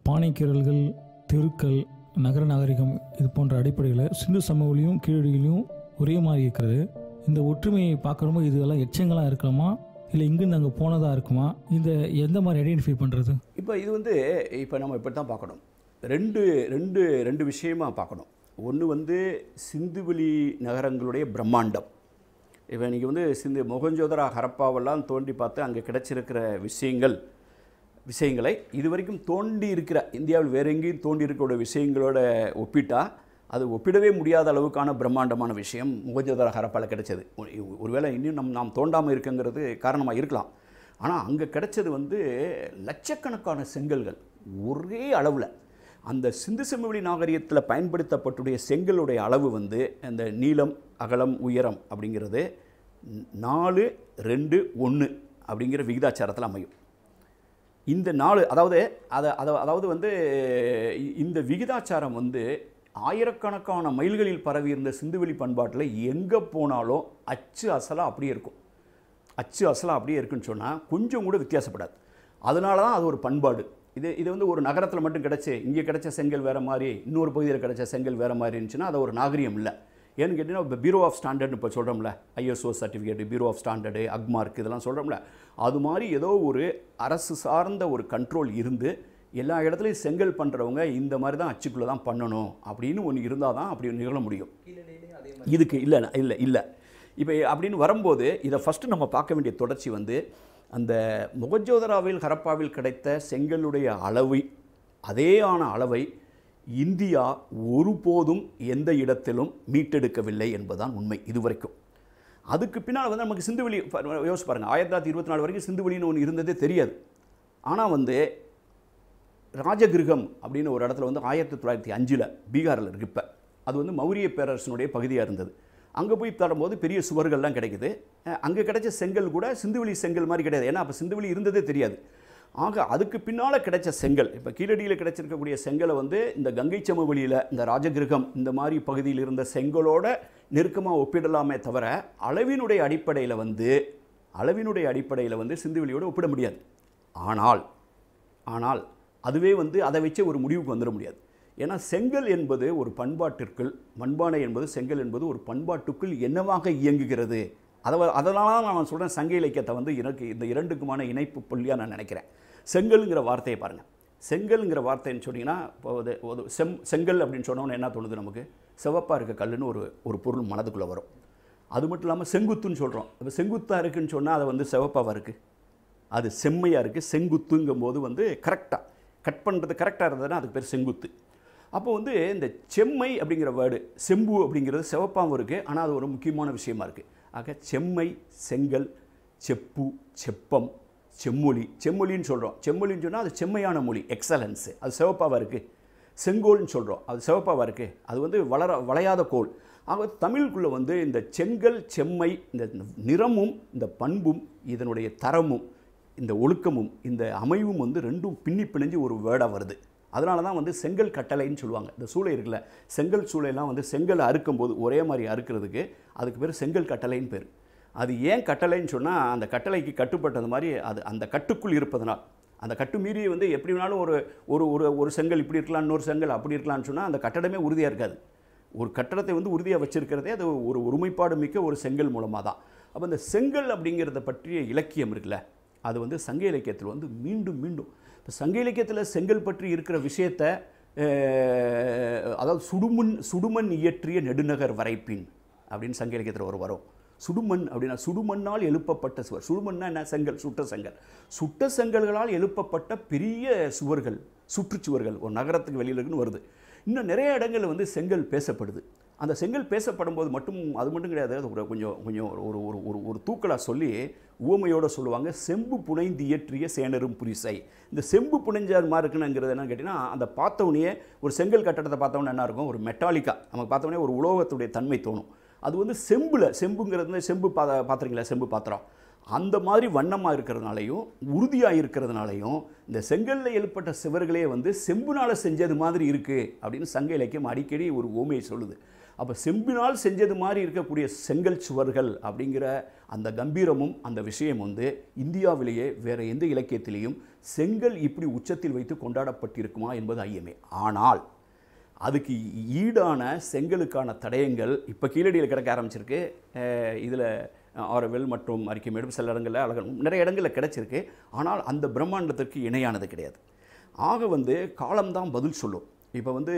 பானைக்கீரல்கள் தெருக்கள் நகர நாகரிகம் இது போன்ற அடிப்படையில் சிந்து சமவெளியும் கீழடியிலையும் ஒரே மாதிரி இருக்கிறது இந்த ஒற்றுமையை பார்க்குறப்போ இதெல்லாம் எச்சங்களாக இருக்கலாமா இல்லை இங்கிருந்து அங்கே போனதாக இருக்குமா இந்த எந்த மாதிரி ஐடென்டிஃபை பண்ணுறது இப்போ இது வந்து இப்போ நம்ம இப்படி தான் பார்க்கணும் ரெண்டு ரெண்டு ரெண்டு விஷயமா பார்க்கணும் ஒன்று வந்து சிந்துவெளி நகரங்களுடைய பிரம்மாண்டம் இப்போ நீங்கள் வந்து சிந்து மொகஞ்சோதரா ஹரப்பாவெல்லாம் தோண்டி பார்த்து அங்கே கிடைச்சிருக்கிற விஷயங்கள் விஷயங்களை இது வரைக்கும் தோண்டி இருக்கிற இந்தியாவில் வேற எங்கேயும் தோண்டி இருக்கிற விஷயங்களோட ஒப்பிட்டா அது ஒப்பிடவே முடியாத அளவுக்கான பிரம்மாண்டமான விஷயம் மொகஞ்சோதரா ஹரப்பாவில் கிடைச்சது ஒரு- ஒருவேளை இன்னும் நம் நாம் தோண்டாமல் இருக்குங்கிறது காரணமாக இருக்கலாம் ஆனால் அங்கே கிடைச்சது வந்து லட்சக்கணக்கான செங்கல்கள் ஒரே அளவில் அந்த சிந்து சமவெளி நாகரிகத்தில் பயன்படுத்தப்பட்டுடைய செங்கலுடைய அளவு வந்து அந்த நீளம் அகலம் உயரம் அப்படிங்கிறது நாலு ரெண்டு ஒன்று அப்படிங்கிற விகிதாச்சாரத்தில் அமையும் இந்த நாலு அதாவது அதை அதை அதாவது வந்து இ- இந்த விகிதாச்சாரம் வந்து ஆயிரக்கணக்கான மைல்களில் பரவி இருந்த சிந்துவெளி பண்பாட்டில் எங்கே போனாலும் அச்சு அசலாக அப்படியே இருக்கும் அச்சு அசலாக அப்படியே இருக்குன்னு சொன்னால் கொஞ்சம் கூட வித்தியாசப்படாது அதனால தான் அது ஒரு பண்பாடு இது இது வந்து ஒரு நகரத்தில் மட்டும் கிடச்சி இங்கே கிடைச்ச செங்கல் வேறு மாதிரி இன்னொரு பகுதியில் கிடைச்ச செங்கல் வேறு மாதிரி இருந்துச்சுன்னா அது ஒரு நாகரிகம் இல்லை ஏன்னு கேட்டிங்கன்னா இப்போ பியூரோ ஆஃப் ஸ்டாண்டர்ட்னு இப்போ சொல்கிறோம்ல ISO certificate bureau of standard Agmark இதெல்லாம் சொல்கிறோம்ல அது மாதிரி ஏதோ ஒரு அரசு சார்ந்த ஒரு கண்ட்ரோல் இருந்து எல்லா இடத்துலையும் செங்கல் பண்ணுறவங்க இந்த மாதிரி தான் அச்சுக்குள்ளே தான் பண்ணணும் அப்படின்னு ஒன்று இருந்தால் தான் அப்படி நிகழ முடியும் இதுக்கு இல்லை இல்லை இல்லை இப்போ அப்படின்னு வரும்போது இதை ஃபஸ்ட்டு நம்ம பார்க்க வேண்டிய தொடர்ச்சி வந்து அந்த முகஜோதராவில் ஹரப்பாவில் கிடைத்த செங்கலுடைய அளவை அதே ஆன அளவை இந்தியா ஒருபோதும் எந்த இடத்திலும் மீட்டெடுக்கவில்லை என்பதுதான் உண்மை இதுவரைக்கும் அதுக்கு பின்னால் வந்து நமக்கு சிந்துவெளி ப- யோசிச்சு பாருங்கள் ஆயிரத்தி தொள்ளாயிரத்தி இருபத்தி நாலு வரைக்கும் சிந்துவெளின்னு ஒன்று இருந்ததே தெரியாது ஆனால் வந்து ராஜகிருகம் அப்படின்னு ஒரு இடத்துல வந்து ஆயிரத்தி தொள்ளாயிரத்தி அஞ்சில் பீகாரில் இருக்கு இப்போ அது வந்து மௌரிய பேரரசனுடைய பகுதியாக இருந்தது அங்கே போய் தரும்போது பெரிய சுவர்கள்லாம் கிடைக்குது அங்கே கிடைச்ச செங்கல் கூட சிந்துவெளி செங்கல் மாதிரி கிடையாது ஏன்னா அப்போ சிந்துவெளி இருந்ததே தெரியாது ஆக அதுக்கு பின்னால் கிடைச்ச செங்கல் இப்போ கீழடியில் கிடைச்சிருக்கக்கூடிய செங்கலை வந்து இந்த கங்கை சமவெளியில் இந்த ராஜகிருகம் இந்த மாதிரி பகுதியில் இருந்த செங்கலோட நெருக்கமாக ஒப்பிடலாமே தவிர அளவினுடைய அடிப்படையில் வந்து அளவினுடைய அடிப்படையில் வந்து சிந்துவெளியோடு ஒப்பிட முடியாது ஆனால் ஆனால் அதுவே வந்து அதை வச்சே ஒரு முடிவுக்கு வந்துட முடியாது ஏன்னா செங்கல் என்பது ஒரு பண்பாட்டிற்குள் மண்பானை என்பது செங்கல் என்பது ஒரு பண்பாட்டுக்குள் என்னவாக இயங்குகிறது அதை அதனால தான் நான் சொல்கிறேன் சங்க இலக்கியத்தை வந்து எனக்கு இந்த இரண்டுக்குமான இணைப்பு புள்ளியாக நான் நினைக்கிறேன் செங்கல்ங்கிற வார்த்தையை பாருங்கள் செங்கல்ங்கிற வார்த்தைன்னு சொன்னீங்கன்னா இப்போ ஒரு ஒரு செம் செங்கல் அப்படின்னு சொன்னோன்னே என்ன தோணுது நமக்கு சிவப்பாக இருக்க கல்லுன்னு ஒரு ஒரு பொருள் மனதுக்குள்ளே வரும் அது மட்டும் இல்லாமல் செங்குத்துன்னு சொல்கிறோம் இப்போ செங்குத்தாக இருக்குன்னு சொன்னால் அது வந்து சிவப்பாக இருக்குது அது செம்மையாக இருக்குது செங்குத்துங்கும் போது வந்து கரெக்டாக கட் பண்ணுறது கரெக்டாக இருந்ததுன்னா அதுக்கு பேர் செங்குத்து அப்போ வந்து இந்த செம்மை அப்படிங்கிற வேர்டு செம்பு அப்படிங்கிறது சிவப்பாகவும் இருக்குது ஆனால் அது ஒரு முக்கியமான விஷயமா இருக்குது ஆக செம்மை செங்கல் செப்பு செப்பம் செம்மொழி செம்மொழின்னு சொல்கிறோம் செம்மொழின்னு சொன்னால் அது செம்மையான மொழி எக்ஸலன்ஸு அது சிவப்பாவாக இருக்குது செங்கோல்னு சொல்கிறோம் அது சிவப்பாவாக இருக்குது அது வந்து வளர வளையாத கோல் ஆக தமிழுக்குள்ளே வந்து இந்த செங்கல் செம்மை இந்த நிறமும் இந்த பண்பும் இதனுடைய தரமும் இந்த ஒழுக்கமும் இந்த அமைவும் வந்து ரெண்டும் பின்னி பிணைஞ்சு ஒரு வேர்டாக வருது அதனால தான் வந்து செங்கல் கட்டளைன்னு சொல்லுவாங்க இந்த சூளை இருக்குல்ல செங்கல் சூளைலாம் வந்து செங்கல் அறுக்கும்போது ஒரே மாதிரி அறுக்கிறதுக்கு அதுக்கு பேர் செங்கல் கட்டளைன்னு பேர் அது ஏன் கட்டளைன்னு சொன்னால் அந்த கட்டளைக்கு கட்டுப்பட்டது மாதிரி அது அந்த கட்டுக்குள் இருப்பதனால் அந்த கட்டு மீறி வந்து எப்படி வேணாலும் ஒரு ஒரு ஒரு ஒரு செங்கல் இப்படி இருக்கலாம் இன்னொரு செங்கல் அப்படி இருக்கலாம்னு சொன்னால் அந்த கட்டடமே உறுதியாக இருக்காது ஒரு கட்டடத்தை வந்து உறுதியாக வச்சிருக்கிறதே அது ஒரு ஒருமைப்பாடு மிக்க ஒரு செங்கல் மூலமாக தான் அப்போ இந்த செங்கல் அப்படிங்கிறத பற்றிய இலக்கியம் இருக்குல்ல அது வந்து சங்க இலக்கியத்தில் வந்து மீண்டும் மீண்டும் இப்போ சங்க இலக்கியத்தில் செங்கல் பற்றி இருக்கிற விஷயத்த அஹ், அதாவது சுடுமண் சுடுமண் இயற்றிய நெடுநகர் வரைப்பின் அப்படின்னு சங்க இலக்கியத்தில் ஒரு வரும் சுடுமண் அப்படின்னா சுடுமண்ணால் எழுப்பப்பட்ட சுவர் சுடுமண்ணா என்ன செங்கல் சுட்ட செங்கல் சுட்ட செங்கல்களால் எழுப்பப்பட்ட பெரிய சுவர்கள் சுற்றுச்சுவர்கள் ஒரு நகரத்துக்கு வெளியில் இருக்குன்னு வருது இன்னும் நிறைய இடங்களில் வந்து செங்கல் பேசப்படுது அந்த செங்கல் பேசப்படும் போது மட்டும் அது மட்டும் கிடையாது அது ஒரு கொஞ்சம் கொஞ்சம் ஒரு ஒரு ஒரு ஒரு தூக்கலாக சொல்லி உவமையோட சொல்லுவாங்க செம்பு புனைந்து இயற்றிய சேனரும் புரிசை இந்த செம்பு புனைஞ்சார் மாதிரி இருக்குனுங்கிறது என்னன்னு கேட்டிங்கன்னா அந்த பார்த்தவொடனே ஒரு செங்கல் கட்டடத்தை பார்த்தவொடனே என்ன இருக்கும் ஒரு மெட்டாலிக்கா நமக்கு பார்த்தவொடனே ஒரு உலோகத்துடைய தன்மை தோணும் அது வந்து செம்பில் செம்புங்கிறது வந்து செம்பு பா பார்த்துருங்களா செம்பு பாத்திரம் அந்த மாதிரி வண்ணமாக இருக்கிறதுனாலையும் உறுதியாக இருக்கிறதுனாலையும் இந்த செங்கல்ல எழுப்பட்ட சிவர்களே வந்து செம்புனால் செஞ்சது மாதிரி இருக்குது அப்படின்னு சங்க இலக்கியம் அடிக்கடி ஒரு ஓமையை சொல்லுது அப்போ செம்பினால் செஞ்சது மாதிரி இருக்கக்கூடிய செங்கல் சுவர்கள் அப்படிங்கிற அந்த கம்பீரமும் அந்த விஷயம் வந்து இந்தியாவிலேயே வேறு எந்த இலக்கியத்திலையும் செங்கல் இப்படி உச்சத்தில் வைத்து கொண்டாடப்பட்டிருக்குமா என்பது ஐயமே ஆனால் அதுக்கு ஈடான செங்கலுக்கான தடயங்கள் இப்போ கீழடியில் கிடைக்க ஆரம்பிச்சிருக்கு இதில் ஆரவெல் மற்றும் அரிக்கமேடும் சில இடங்களில் அழகன் நிறைய இடங்களில் கிடைச்சிருக்கு ஆனால் அந்த பிரம்மாண்டத்திற்கு இணையானது கிடையாது ஆக வந்து காலம்தான் பதில் சொல்லும் இப்போ வந்து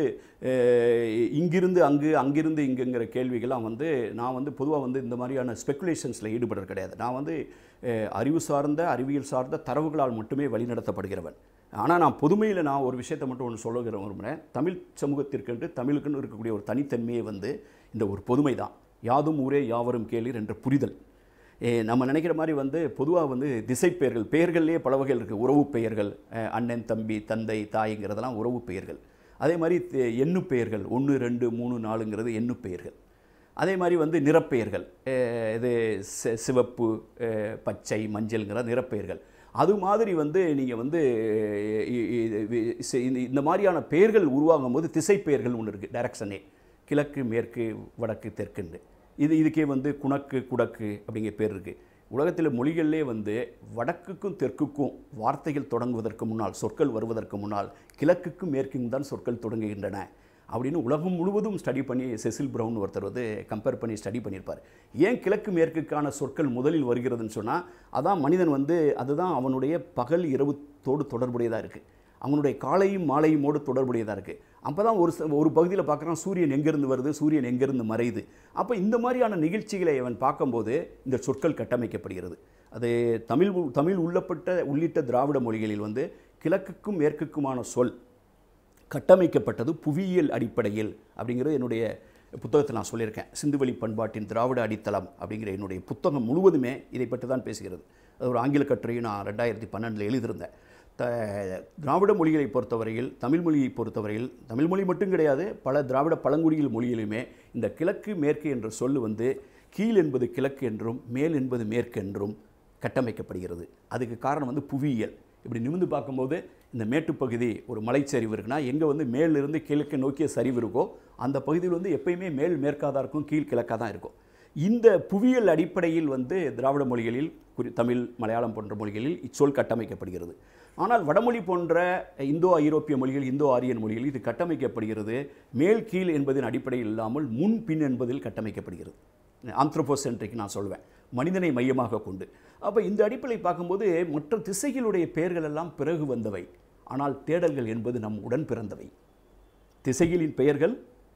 அஹ், இங்கிருந்து அங்கு அங்கிருந்து இங்குங்கிற கேள்விகள்லாம் வந்து நான் வந்து பொதுவாக வந்து இந்த மாதிரியான ஸ்பெக்குலேஷன்ஸில் ஈடுபடுறது கிடையாது நான் வந்து அஹ், அறிவு சார்ந்த அறிவியல் சார்ந்த தரவுகளால் மட்டுமே வழிநடத்தப்படுகிறவன் ஆனால் நான் பொதுமையில் நான் ஒரு விஷயத்தை மட்டும் ஒன்று சொல்லுகிற விரும்புகிறேன் தமிழ் சமூகத்திற்கென்று தமிழுக்குன்னு இருக்கக்கூடிய ஒரு தனித்தன்மையே வந்து இந்த ஒரு பொதுமை தான் யாதும் ஊரே யாவரும் கேளீர் என்ற புரிதல் ஏ, நம்ம நினைக்கிற மாதிரி வந்து பொதுவாக வந்து திசை பெயர்கள் பெயர்கள்லேயே பல வகைகள் இருக்குது உறவு பெயர்கள் அஹ், அண்ணன் தம்பி தந்தை தாய்ங்கிறதெல்லாம் உறவு பெயர்கள் அதே மாதிரி தெ- எண்ணு பெயர்கள் ஒன்று ரெண்டு மூணு நாலுங்கிறது எண்ணு பெயர்கள் அதே மாதிரி வந்து நிறப்பெயர்கள் அஹ், இது சி- சிவப்பு அஹ், பச்சை மஞ்சள்ங்கிற நிறப்பெயர்கள் அது மாதிரி வந்து நீங்கள் வந்து அஹ், இ- இ- இ- சி- இந்த- இந்த மாதிரியான பெயர்கள் உருவாகும் போது திசை பெயர்கள் ஒன்று இருக்குது டைரக்ஷனே கிழக்கு மேற்கு வடக்கு தெற்குன்னு இது இதுக்கே வந்து குணக்கு குடக்கு அப்படிங்கிற பேர் இருக்குது உலகத்தில் மொழிகளிலே வந்து வடக்குக்கும் தெற்குக்கும் வார்த்தைகள் தொடங்குவதற்கு முன்னால் சொற்கள் வருவதற்கு முன்னால் கிழக்குக்கும் மேற்கும் தான் சொற்கள் தொடங்குகின்றன அப்படின்னு உலகம் முழுவதும் ஸ்டடி பண்ணி செசில் பிரவுன் ஒருத்தர் வந்து கம்பேர் பண்ணி ஸ்டடி பண்ணியிருப்பார் ஏன் கிழக்கு மேற்குக்கான சொற்கள் முதலில் வருகிறதுன்னு சொன்னால் அதான் மனிதன் வந்து அதுதான் அவனுடைய பகல் இரவுத்தோடு தொடர்புடையதாக இருக்குது அவனுடைய காலையும் மாலையுமோடு தொடர்புடையதாக இருக்குது அப்போ தான் ஒரு ச- ஒரு பகுதியில் பார்க்குறான் சூரியன் எங்கேருந்து வருது சூரியன் எங்கேருந்து மறையுது அப்போ இந்த மாதிரியான நிகழ்ச்சிகளை அவன் பார்க்கும்போது இந்த சொற்கள் கட்டமைக்கப்படுகிறது அது தமிழ் உ- தமிழ் உள்ளப்பட்ட உள்ளிட்ட திராவிட மொழிகளில் வந்து கிழக்குக்கும் மேற்குக்குமான சொல் கட்டமைக்கப்பட்டது புவியியல் அடிப்படையில் அப்படிங்கிறது என்னுடைய புத்தகத்தில் நான் சொல்லியிருக்கேன் சிந்துவெளி பண்பாட்டின் திராவிட அடித்தளம் அப்படிங்கிற என்னுடைய புத்தகம் முழுவதுமே இதை பற்றி தான் பேசுகிறது அது ஒரு ஆங்கில கட்டுரையும் நான் ரெண்டாயிரத்தி பன்னெண்டில் எழுதியிருந்தேன் த திராவிட மொழிகளை பொறுத்தவரையில் தமிழ் மொழியை பொறுத்தவரையில் தமிழ் மொழி மட்டும் கிடையாது பல திராவிட பழங்குடியில் மொழியிலுமே இந்த கிழக்கு மேற்கு என்ற சொல் வந்து கீழ் என்பது கிழக்கு என்றும் மேல் என்பது மேற்கு என்றும் கட்டமைக்கப்படுகிறது அதுக்கு காரணம் வந்து புவியியல் இப்படி நிமிர்ந்து பார்க்கும்போது இந்த மேட்டுப்பகுதி ஒரு மலைச்சரிவு இருக்குன்னா எங்கே வந்து மேலிருந்து கிழக்கு நோக்கிய சரிவு இருக்கோ அந்த பகுதியில் வந்து எப்பயுமே மேல் மேற்காக தான் இருக்கும் கீழ் கிழக்காக தான் இருக்கும் இந்த புவியியல் அடிப்படையில் வந்து திராவிட மொழிகளில் குறி தமிழ் மலையாளம் போன்ற மொழிகளில் இச்சொல் கட்டமைக்கப்படுகிறது ஆனால் வடமொழி போன்ற இந்தோ ஐரோப்பிய மொழிகள் இந்தோ ஆரியன் மொழிகளில் இது கட்டமைக்கப்படுகிறது மேல் கீழ் என்பதின் அடிப்படையில் இல்லாமல் முன் பின் என்பதில் கட்டமைக்கப்படுகிறது ஆந்த்ரோபோசென்ட்ரிக் நான் சொல்வேன் மனிதனை மையமாக கொண்டு அப்போ இந்த அடிப்படையை பார்க்கும்போது மற்ற திசைகளுடைய பெயர்கள் எல்லாம் பிறகு வந்தவை ஆனால் தேடல்கள் என்பது நம் உடன் பிறந்தவை திசைகளின் பெயர்கள்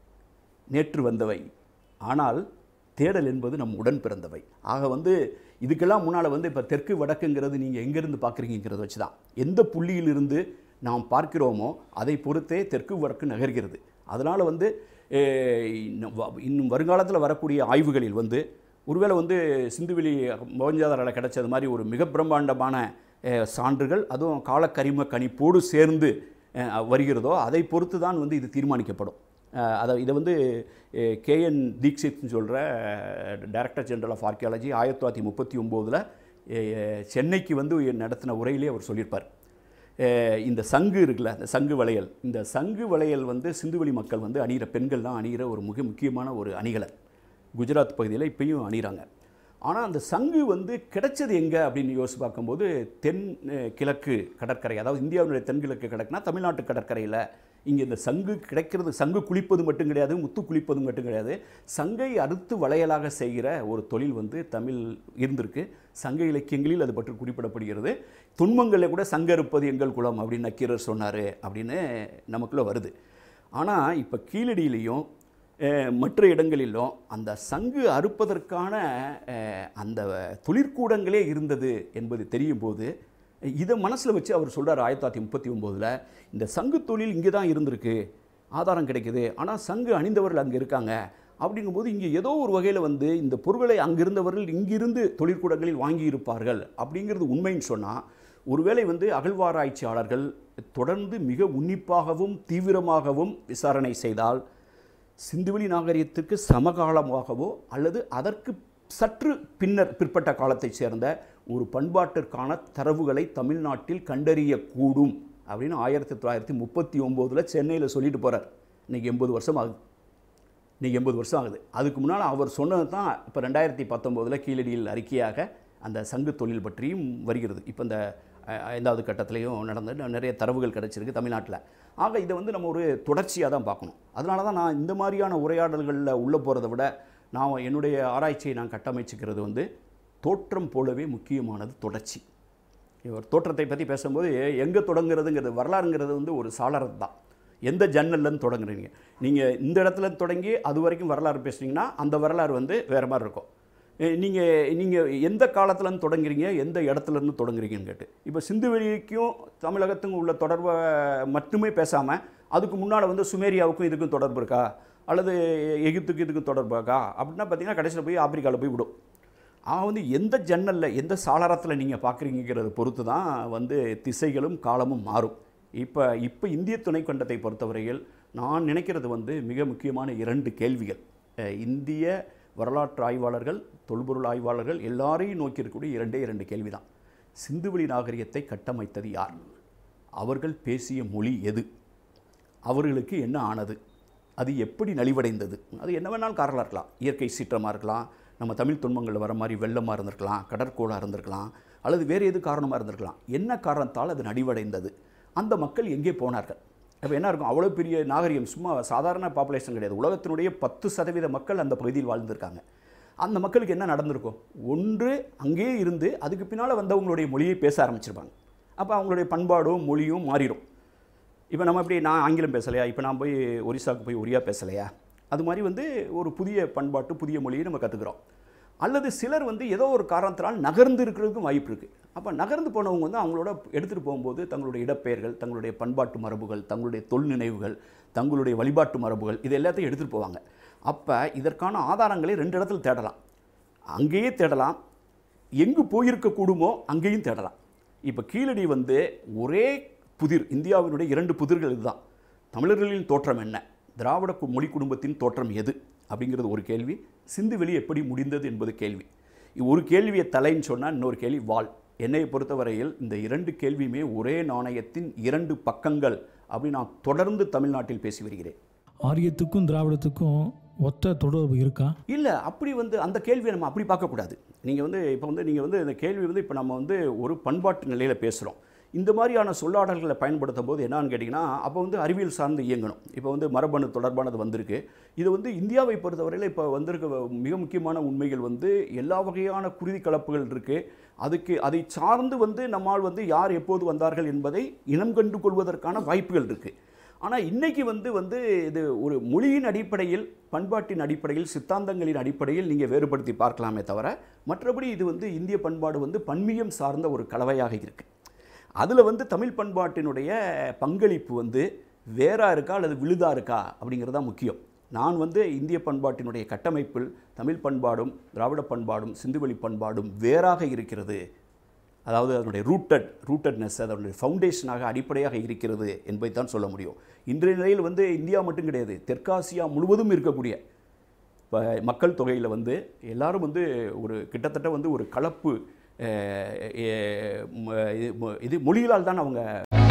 நேற்று வந்தவை ஆனால் தேடல் என்பது நம் உடன் பிறந்தவை ஆக வந்து இதுக்கெல்லாம் முன்னால் வந்து இப்போ தெற்கு வடக்குங்கிறது நீங்கள் எங்கேருந்து பார்க்குறீங்கிறத வச்சு தான் எந்த புள்ளியிலிருந்து நாம் பார்க்கிறோமோ அதை பொறுத்தே தெற்கு வடக்கு நகர்கிறது அதனால் வந்து eh, இன்னும் வ- இன்னும் வருங்காலத்தில் வரக்கூடிய ஆய்வுகளில் வந்து ஒருவேளை வந்து சிந்துவெளி மொகஞ்சாதாரில் கிடைச்சது மாதிரி ஒரு மிக பிரம்மாண்டமான eh, சான்றுகள் அதுவும் காலக்கரிம கணிப்போடு சேர்ந்து eh, வருகிறதோ அதை பொறுத்து தான் வந்து இது தீர்மானிக்கப்படும் அஹ் அதை இதை வந்து கேஎன் தீக்ஷித்னு சொல்கிற டைரக்டர் ஜெனரல் ஆஃப் ஆர்கியாலஜி ஆயிரத்தி தொள்ளாயிரத்தி முப்பத்தி ஒம்போதில் சென்னைக்கு வந்து நடத்தின உரையிலே அவர் சொல்லியிருப்பார் அஹ் இந்த சங்கு இருக்குல்ல அந்த சங்கு வளையல் இந்த சங்கு வளையல் வந்து சிந்துவெளி மக்கள் வந்து அணிகிற பெண்கள் தான் அணிகிற ஒரு மிக முக்கியமான ஒரு அணிகலன் குஜராத் பகுதியில் இப்பயும் அணிகிறாங்க ஆனால் அந்த சங்கு வந்து கிடைச்சது எங்கே அப்படின்னு யோசிச்சு பார்க்கும்போது தென் அஹ், கிழக்கு கடற்கரை அதாவது இந்தியாவினுடைய தென்கிழக்கு கடற்கரைனா தமிழ்நாட்டு கடற்கரையில் இங்கே இந்த சங்கு கிடைக்கிறது சங்கு குளிப்பது மட்டும் கிடையாது முத்து குளிப்பது மட்டும் கிடையாது சங்கை அறுத்து வளையலாக செய்கிற ஒரு தொழில் வந்து தமிழ் இருந்திருக்கு சங்க இலக்கியங்களில் அது பற்றி குறிப்பிடப்படுகிறது துன்பங்களில் கூட சங்க இருப்பது எங்கள் குலம் அப்படின்னு நக்கீரர் சொன்னார் அப்படின்னு நமக்குள்ளே வருது ஆனால் இப்போ கீழடியிலையும் அஹ், மற்ற இடங்களிலும் அந்த சங்கு அறுப்பதற்கான அஹ், அந்த தொழிற்கூடங்களே இருந்தது என்பது தெரியும் போது இதை மனசில் வச்சு அவர் சொல்றார் ஆயிரத்தி தொள்ளாயிரத்தி முப்பத்தி ஒம்போதில் இந்த சங்கு தொழில் இங்கே தான் இருந்திருக்கு ஆதாரம் கிடைக்குது ஆனால் சங்கு அணிந்தவர்கள் அங்கே இருக்காங்க அப்படிங்கும்போது இங்கே ஏதோ ஒரு வகையில் வந்து இந்த பொருட்களை அங்கிருந்தவர்கள் இங்கிருந்து தொழிற்கூடங்களில் வாங்கியிருப்பார்கள் அப்படிங்கிறது உண்மைன்னு சொன்னால் ஒருவேளை வந்து அகழ்வாராய்ச்சியாளர்கள் தொடர்ந்து மிக உன்னிப்பாகவும் தீவிரமாகவும் விசாரணை செய்தால் சிந்துவெளி நாகரிகத்துக்கு சமகாலமாகவோ அல்லது அதற்கு சற்று பின்னர் பிற்பட்ட காலத்தைச் சேர்ந்த ஒரு பண்பாட்டிற்கான தரவுகளை தமிழ்நாட்டில் கண்டறியக்கூடும் அப்படின்னு ஆயிரத்தி தொள்ளாயிரத்தி முப்பத்தி ஒம்போதில் சென்னையில் சொல்லிட்டு போகிறார் இன்னைக்கு எண்பது வருஷம் ஆகுது இன்னைக்கு எண்பது வருஷம் ஆகுது அதுக்கு முன்னால் அவர் சொன்னது தான் இப்போ ரெண்டாயிரத்தி பத்தொம்போதில் கீழடியில் அறிக்கையாக அந்த சங்கு தொழில் பற்றியும் வருகிறது இப்போ இந்த அஹ், ஐந்தாவது கட்டத்திலையும் நடந்து ந- நிறைய தரவுகள் கிடைச்சிருக்கு தமிழ்நாட்டில் ஆக இதை வந்து நம்ம ஒரு தொடர்ச்சியாக தான் பார்க்கணும் அதனால தான் நான் இந்த மாதிரியான உரையாடல்களில் உள்ளே போகிறத விட நான் என்னுடைய ஆராய்ச்சியை நான் கட்டமைச்சுக்கிறது வந்து தோற்றம் போலவே முக்கியமானது தொடர்ச்சி இவர் தோற்றத்தை பற்றி பேசும்போது எங்கே தொடங்குறதுங்கிறது வரலாறுங்கிறது வந்து ஒரு சாளரம் தான் எந்த ஜன்னல்லேருந்து தொடங்குறீங்க நீங்கள் இந்த இடத்துல இருந்து தொடங்கி அது வரைக்கும் வரலாறு பேசுனீங்கன்னா அந்த வரலாறு வந்து வேறு மாதிரி இருக்கும் நீங்கள் நீங்கள் எந்த காலத்துலேருந்து தொடங்குறீங்க எந்த இடத்துலேருந்து தொடங்குறீங்கன்னு கேட்டு இப்போ சிந்துவெளிக்கும் தமிழகத்துக்கும் உள்ள தொடர்பை மட்டுமே பேசாமல் அதுக்கு முன்னால் வந்து சுமேரியாவுக்கும் இதுக்கும் தொடர்பு இருக்கா அல்லது எகிப்துக்கு இதுக்கும் தொடர்பு இருக்கா அப்படின்னா பார்த்தீங்கன்னா கடைசியில் போய் ஆப்பிரிக்காவில் போய் விடும் அவன் வந்து எந்த ஜன்னலில் எந்த சாளரத்தில் நீங்கள் பார்க்குறீங்கிறத பொறுத்து தான் வந்து திசைகளும் காலமும் மாறும் இப்போ இப்போ இந்திய துணைக்கண்டத்தை பொறுத்தவரையில் நான் நினைக்கிறது வந்து மிக முக்கியமான இரண்டு கேள்விகள் அஹ் இந்திய வரலாற்று ஆய்வாளர்கள் தொல்பொருள் ஆய்வாளர்கள் எல்லாரையும் நோக்கி இருக்கக்கூடிய இரண்டே இரண்டு கேள்வி தான் சிந்துவெளி நாகரிகத்தை கட்டமைத்தது யார் அவர்கள் பேசிய மொழி எது அவர்களுக்கு என்ன ஆனது அது எப்படி நலிவடைந்தது அது என்ன வேணாலும் காரணம் இருக்கலாம் இயற்கை சீற்றமாக இருக்கலாம் நம்ம தமிழ் துன்பங்கள் வர மாதிரி வெள்ளமாக இருந்திருக்கலாம் கடற்கோளாக இருந்திருக்கலாம் அல்லது வேறு எது காரணமாக இருந்திருக்கலாம் என்ன காரணத்தால் அது நலிவடைந்தது அந்த மக்கள் எங்கே போனார்கள் அப்போ என்ன இருக்கும் அவ்வளோ பெரிய நாகரிகம் சும்மா சாதாரண பாப்புலேஷன் கிடையாது உலகத்தினுடைய பத்து சதவீத மக்கள் அந்த பகுதியில் வாழ்ந்திருக்காங்க அந்த மக்களுக்கு என்ன நடந்திருக்கும் ஒன்று அங்கேயே இருந்து அதுக்கு பின்னால் வந்தவங்களுடைய மொழியை பேச ஆரம்பிச்சிருப்பாங்க அப்போ அவங்களுடைய பண்பாடும் மொழியும் மாறிடும் இப்போ நம்ம எப்படி நான் ஆங்கிலம் பேசலையா இப்போ நான் போய் ஒரிசாவுக்கு போய் ஒரியா பேசலையா அது மாதிரி வந்து ஒரு புதிய பண்பாட்டு புதிய மொழியை நம்ம கற்றுக்குறோம் அல்லது சிலர் வந்து ஏதோ ஒரு காரணத்தினால் நகர்ந்து இருக்கிறதுக்கும் வாய்ப்பு இருக்குது அப்போ நகர்ந்து போனவங்க வந்து அவங்களோட எடுத்துகிட்டு போகும்போது தங்களுடைய இடப்பெயர்கள் தங்களுடைய பண்பாட்டு மரபுகள் தங்களுடைய தொல் நினைவுகள் தங்களுடைய வழிபாட்டு மரபுகள் இது எல்லாத்தையும் எடுத்துகிட்டு போவாங்க அப்போ இதற்கான ஆதாரங்களை ரெண்டு இடத்துல தேடலாம் அங்கேயே தேடலாம் எங்கு போயிருக்க கூடுமோ அங்கேயும் தேடலாம் இப்போ கீழடி வந்து ஒரே புதிர் இந்தியாவினுடைய இரண்டு புதிர்கள் இதுதான் தமிழர்களின் தோற்றம் என்ன திராவிட கு- மொழி குடும்பத்தின் தோற்றம் எது அப்படிங்கிறது ஒரு கேள்வி சிந்துவெளி எப்படி முடிந்தது என்பது கேள்வி இ- ஒரு கேள்வியை தலைன்னு சொன்னால் இன்னொரு கேள்வி வால் என்னை பொறுத்தவரையில் இந்த இரண்டு கேள்வியுமே ஒரே நாணயத்தின் இரண்டு பக்கங்கள் அப்படின்னு நான் தொடர்ந்து தமிழ்நாட்டில் பேசி வருகிறேன் ஆரியத்துக்கும் திராவிடத்துக்கும் ஒத்த தொடர்பு இருக்கா இல்லை அப்படி வந்து அந்த கேள்வியை நம்ம அப்படி பார்க்கக்கூடாது நீங்கள் வந்து இப்போ வந்து நீங்கள் வந்து இந்த கேள்வி வந்து இப்போ நம்ம வந்து ஒரு பண்பாட்டு நிலையில் பேசுகிறோம் இந்த மாதிரியான சொல்லாடல்களை பயன்படுத்தும் போது என்னன்னு கேட்டிங்கன்னா அப்போ வந்து அறிவியல் சார்ந்து இயங்கணும் இப்போ வந்து மரபணு தொடர்பானது வந்திருக்கு இது வந்து இந்தியாவை பொறுத்தவரையில் இப்போ வந்திருக்க மிக முக்கியமான உண்மைகள் வந்து எல்லா வகையான குருதி கலப்புகள் இருக்குது அதுக்கு அதை சார்ந்து வந்து நம்மால் வந்து யார் எப்போது வந்தார்கள் என்பதை இனம் கண்டு கொள்வதற்கான வாய்ப்புகள் இருக்குது ஆனால் இன்னைக்கு வந்து வந்து இது ஒரு மொழியின் அடிப்படையில் பண்பாட்டின் அடிப்படையில் சித்தாந்தங்களின் அடிப்படையில் நீங்கள் வேறுபடுத்தி பார்க்கலாமே தவிர மற்றபடி இது வந்து இந்திய பண்பாடு வந்து பன்மியம் சார்ந்த ஒரு கலவையாக இருக்குது அதில் வந்து தமிழ் பண்பாட்டினுடைய பங்களிப்பு வந்து வேறா இருக்கா அல்லது விழுதா இருக்கா அப்படிங்கிறது தான் முக்கியம் நான் வந்து இந்திய பண்பாட்டினுடைய கட்டமைப்பில் தமிழ் பண்பாடும் திராவிட பண்பாடும் சிந்துவெளி பண்பாடும் வேறாக இருக்கிறது அதாவது அதனுடைய ரூட்டட் ரூட்டட்னஸ் அதனுடைய ஃபவுண்டேஷனாக அடிப்படையாக இருக்கிறது என்பதை தான் சொல்ல முடியும் இன்றைய நிலையில் வந்து இந்தியா மட்டும் கிடையாது தெற்காசியா முழுவதும் இருக்கக்கூடிய இப்போ மக்கள் தொகையில் வந்து எல்லாரும் வந்து ஒரு கிட்டத்தட்ட வந்து ஒரு கலப்பு அஹ், அஹ், ம- இது மொ- இது மொழிகளால் தான் அவங்க